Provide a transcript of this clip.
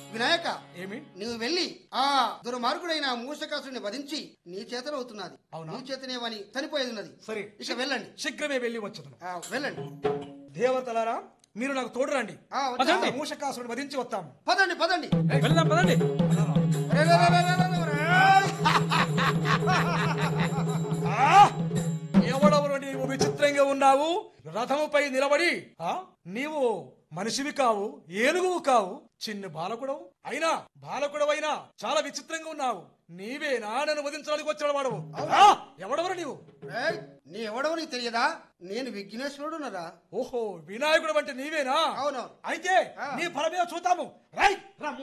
వినాయక ఏమి నువ్వు వెళ్ళి ఆ దుర్మార్గుడైన మూషకాసుని వధించి నీ చేతలో అవుతున్నది అవునా? నీ చేతనేవని చనిపోయేది ఉన్నది సరే ఇక వెళ్ళండి శీఘ్రమే వెళ్ళి వచ్చును ఆ, వెళ్ళండి దేవతలారా మీరు నాకు తోడు రండి ఆ, వచ్చా. ఆ మూషకాసురుని వధించి వస్తాము పదండి పదండి వెళ్దాం పదండి రే, రే, రే, రే, రే, రే, రే. ఆ! ఎవడెవరు నీవు విచిత్రంగా ఉన్నావు రథముపై నిలబడి ఆ నీవు మనిషివి కావు ఏనుగువు కావు చిన్న బాలకుడవు అయినా బాలకుడవైనా చాలా విచిత్రంగా ఉన్నావు నీవేనా నన్ను వధించడానికి వచ్చిన వాడవు ఆ! ఎవడెవరు నీవు రేయ్, నీ ఎవడో నీకు తెలియదా నేను విఘ్నేశ్వరుడు నరా ఓహో వినాయకుడు అంటే నీవేనా అవునవును అయితే ఆ. నీ ఫలమే చూద్దాము రై రా